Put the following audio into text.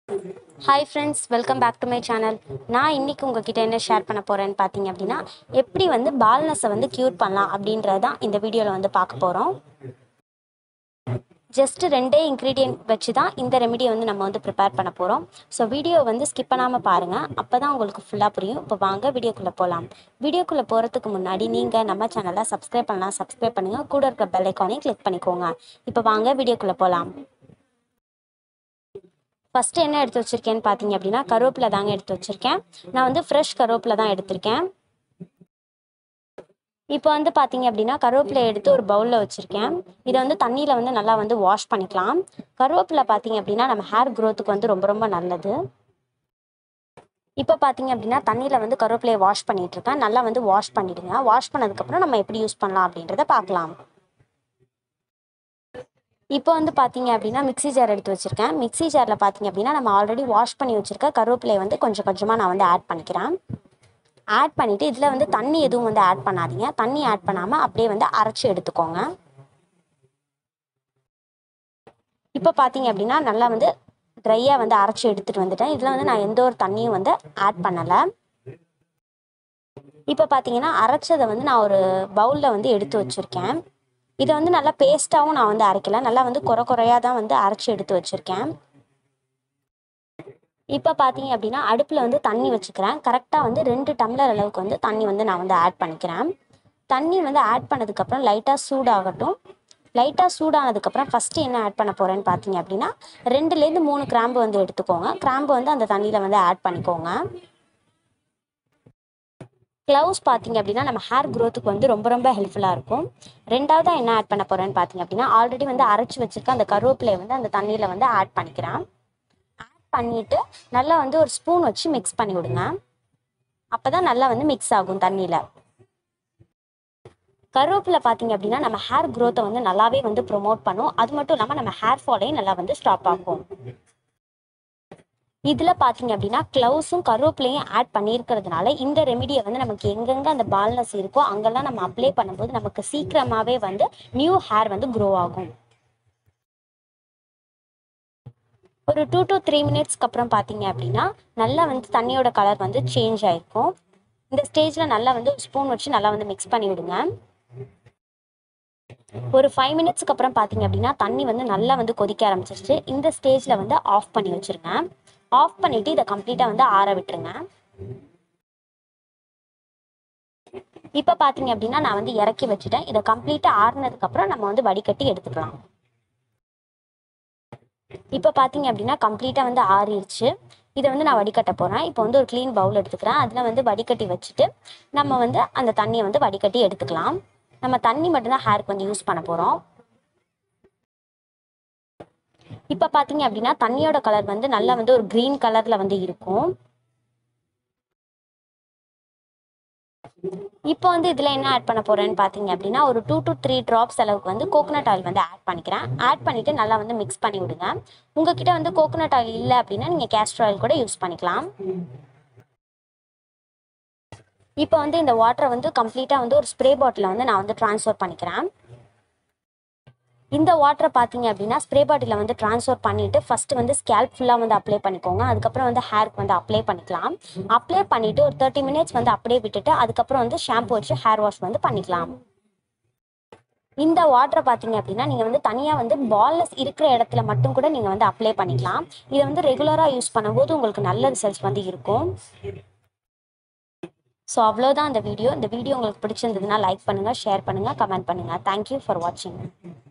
hi friends welcome back to my channel நான் இன்னைக்கு உங்ககிட்ட என்ன ஷேர் பண்ண போகிறேன்னு பார்த்தீங்க அப்படின்னா எப்படி வந்து பால்னஸை வந்து க்யூர் பண்ணலாம் அப்படின்றது தான் இந்த வீடியோவில் வந்து பார்க்க போகிறோம் ஜஸ்ட் ரெண்டே இன்க்ரீடியன்ட் வச்சு தான் இந்த ரெமெடியை வந்து நம்ம வந்து ப்ரிப்பேர் பண்ண போகிறோம் ஸோ வீடியோ வந்து ஸ்கிப் பண்ணாமல் பாருங்கள் அப்போ தான் உங்களுக்கு ஃபுல்லாக புரியும் இப்போ வாங்க வீடியோக்குள்ளே போகலாம் வீடியோக்குள்ளே போகிறதுக்கு முன்னாடி நீங்கள் நம்ம சேனலை சப்ஸ்கிரைப் பண்ணலாம் சப்ஸ்கிரைப் பண்ணுங்கள் கூட இருக்க பெல் ஐக்கானையும் கிளிக் பண்ணிக்கோங்க இப்போ வாங்க வீடியோக்குள்ளே போகலாம் ஃபஸ்ட்டு என்ன எடுத்து வச்சுருக்கேன்னு பார்த்தீங்க அப்படின்னா கருவேப்பிலை தாங்க எடுத்து வச்சுருக்கேன் நான் வந்து ஃப்ரெஷ் கருவேப்பிலை தான் எடுத்திருக்கேன் இப்போ வந்து பார்த்தீங்க அப்படின்னா கருவேப்பிலை எடுத்து ஒரு பவுலில் வச்சுருக்கேன் இதை வந்து தண்ணியில் வந்து நல்லா வந்து வாஷ் பண்ணிக்கலாம் கருவேப்பிலை பார்த்தீங்க அப்படின்னா நம்ம ஹேர் க்ரோத்துக்கு வந்து ரொம்ப ரொம்ப நல்லது இப்போ பார்த்தீங்க அப்படின்னா தண்ணியில் வந்து கருவேப்பிலையை வாஷ் பண்ணிட்டு இருக்கேன் நல்லா வந்து வாஷ் பண்ணிடுங்க வாஷ் பண்ணதுக்கப்புறம் நம்ம எப்படி யூஸ் பண்ணலாம் அப்படின்றத பார்க்கலாம் இப்போ வந்து பார்த்தீங்க அப்படின்னா மிக்ஸி ஜார் எடுத்து வச்சுருக்கேன் மிக்ஸி ஜாரில் பார்த்தீங்க அப்படின்னா நம்ம ஆல்ரெடி வாஷ் பண்ணி வச்சுருக்க கருவேப்பிலையை வந்து கொஞ்சம் கொஞ்சமாக நான் வந்து ஆட் பண்ணிக்கிறேன் ஆட் பண்ணிவிட்டு இதில் வந்து தண்ணி எதுவும் வந்து ஆட் பண்ணாதீங்க தண்ணி ஆட் பண்ணாமல் அப்படியே வந்து அரைச்சி எடுத்துக்கோங்க இப்போ பார்த்தீங்க அப்படின்னா நல்லா வந்து ட்ரையாக வந்து அரைச்சி எடுத்துகிட்டு வந்துட்டேன் இதில் வந்து நான் எந்த ஒரு தண்ணியும் வந்து ஆட் பண்ணலை இப்போ பார்த்தீங்கன்னா அரைச்சதை வந்து நான் ஒரு பவுலில் வந்து எடுத்து வச்சுருக்கேன் இதை வந்து நல்லா பேஸ்ட்டாகவும் நான் வந்து அரைக்கல நல்லா வந்து குறை குறையாக தான் வந்து அரைச்சி எடுத்து வச்சுருக்கேன் இப்போ பார்த்தீங்க அப்படின்னா அடுப்பில் வந்து தண்ணி வச்சுக்கிறேன் கரெக்டாக வந்து ரெண்டு டம்ளர் அளவுக்கு வந்து தண்ணி வந்து நான் வந்து ஆட் பண்ணிக்கிறேன் தண்ணி வந்து ஆட் பண்ணதுக்கப்புறம் லைட்டாக சூடாகட்டும் லைட்டாக சூடானதுக்கப்புறம் ஃபஸ்ட்டு என்ன ஆட் பண்ண போகிறேன்னு பார்த்தீங்க அப்படின்னா ரெண்டுலேருந்து மூணு கிராம்பு வந்து எடுத்துக்கோங்க கிராம்பு வந்து அந்த தண்ணியில் வந்து ஆட் பண்ணிக்கோங்க க்ளவுஸ் பார்த்தீங்க அப்படின்னா நம்ம ஹேர் க்ரோத்துக்கு வந்து ரொம்ப ரொம்ப ஹெல்ப்ஃபுல்லாக இருக்கும் ரெண்டாவதாக என்ன ஆட் பண்ண போகிறேன்னு பார்த்தீங்க அப்படின்னா ஆல்ரெடி வந்து அரைச்சி வச்சுருக்க அந்த கருவேப்பிலையை வந்து அந்த தண்ணியில் வந்து ஆட் பண்ணிக்கிறேன் ஆட் பண்ணிவிட்டு நல்லா வந்து ஒரு ஸ்பூன் வச்சு மிக்ஸ் பண்ணி விடுங்க அப்போ தான் நல்லா வந்து மிக்ஸ் ஆகும் தண்ணியில் கருவேப்பிலை பார்த்தீங்க அப்படின்னா நம்ம ஹேர் க்ரோத்தை வந்து நல்லாவே வந்து ப்ரொமோட் பண்ணும் அது மட்டும் இல்லாமல் நம்ம ஹேர் ஃபாலையும் நல்லா வந்து ஸ்டாப் ஆகும் இதில் பார்த்தீங்க அப்படின்னா க்ளவுஸும் கருவேப்பிலையும் ஆட் பண்ணியிருக்கிறதுனால இந்த ரெமிடியை வந்து நமக்கு எங்கெங்கே அந்த பால்னஸ் இருக்கோ அங்கெல்லாம் நம்ம அப்ளை பண்ணும்போது நமக்கு சீக்கிரமாகவே வந்து நியூ ஹேர் வந்து க்ரோ ஆகும் ஒரு டூ டு த்ரீ மினிட்ஸ்க்கு அப்புறம் பார்த்தீங்க அப்படின்னா நல்லா வந்து தண்ணியோட கலர் வந்து சேஞ்ச் ஆயிருக்கும் இந்த ஸ்டேஜில் நல்லா வந்து ஸ்பூன் வச்சு நல்லா வந்து மிக்ஸ் பண்ணி விடுங்க ஒரு ஃபைவ் மினிட்ஸ்க்கு அப்புறம் பார்த்தீங்க அப்படின்னா தண்ணி வந்து நல்லா வந்து கொதிக்க ஆரம்பிச்சிருச்சு இந்த ஸ்டேஜில் வந்து ஆஃப் பண்ணி வச்சுருங்க ஆஃப் பண்ணிவிட்டு இதை கம்ப்ளீட்டாக வந்து ஆற விட்டுருங்க இப்போ பார்த்தீங்க அப்படின்னா நான் வந்து இறக்கி வச்சுட்டேன் இதை கம்ப்ளீட்டாக ஆறுனதுக்கப்புறம் நம்ம வந்து வடிகட்டி எடுத்துக்கலாம் இப்போ பார்த்தீங்க அப்படின்னா கம்ப்ளீட்டாக வந்து ஆறிடுச்சு இதை வந்து நான் வடிகட்ட போகிறேன் இப்போ வந்து ஒரு க்ளீன் பவுல் எடுத்துக்கிறேன் அதில் வந்து வடிகட்டி வச்சுட்டு நம்ம வந்து அந்த தண்ணியை வந்து வடிகட்டி எடுத்துக்கலாம் நம்ம தண்ணி மட்டும்தான் ஹேருக்கு வந்து யூஸ் பண்ண போகிறோம் இப்போ பார்த்தீங்க அப்படின்னா தண்ணியோட கலர் வந்து நல்லா வந்து ஒரு க்ரீன் கலரில் வந்து இருக்கும் இப்போ வந்து இதில் என்ன ஆட் பண்ண போகிறேன்னு பார்த்தீங்க அப்படின்னா ஒரு டூ டு த்ரீ ட்ராப்ஸ் அளவுக்கு வந்து கோகனட் ஆயில் வந்து ஆட் பண்ணிக்கிறேன் ஆட் பண்ணிவிட்டு நல்லா வந்து மிக்ஸ் பண்ணி விடுங்க உங்ககிட்ட வந்து கோகனட் ஆயில் இல்லை அப்படின்னா நீங்கள் கேஸ்டர் ஆயில் கூட யூஸ் பண்ணிக்கலாம் இப்போ வந்து இந்த வாட்டரை வந்து கம்ப்ளீட்டாக வந்து ஒரு ஸ்ப்ரே பாட்டிலில் வந்து நான் வந்து ட்ரான்ஸ்ஃபர் பண்ணிக்கிறேன் இந்த வாட்டரை பார்த்தீங்க அப்படின்னா ஸ்ப்ரே பாட்டிலில் வந்து ட்ரான்ஸ்ஃபர் பண்ணிவிட்டு ஃபஸ்ட்டு வந்து ஸ்கேல்ப் ஃபுல்லாக வந்து அப்ளை பண்ணிக்கோங்க அதுக்கப்புறம் வந்து ஹேருக்கு வந்து அப்ளை பண்ணிக்கலாம் அப்ளை பண்ணிவிட்டு ஒரு தேர்ட்டி மினிட்ஸ் வந்து அப்படியே விட்டுட்டு அதுக்கப்புறம் வந்து ஷாம்பு வச்சு ஹேர் வாஷ் வந்து பண்ணிக்கலாம் இந்த வாட்டரை பார்த்தீங்க அப்படின்னா நீங்கள் வந்து தனியாக வந்து பால்லஸ் இருக்கிற இடத்துல மட்டும் கூட நீங்கள் வந்து அப்ளை பண்ணிக்கலாம் இதை வந்து ரெகுலராக யூஸ் பண்ணும்போது உங்களுக்கு நல்ல ரிசல்ட்ஸ் வந்து இருக்கும் ஸோ அவ்வளோதான் அந்த வீடியோ இந்த வீடியோ உங்களுக்கு பிடிச்சிருந்ததுன்னா லைக் பண்ணுங்கள் ஷேர் பண்ணுங்கள் கமெண்ட் பண்ணுங்கள் தேங்க்யூ ஃபார் வாட்சிங்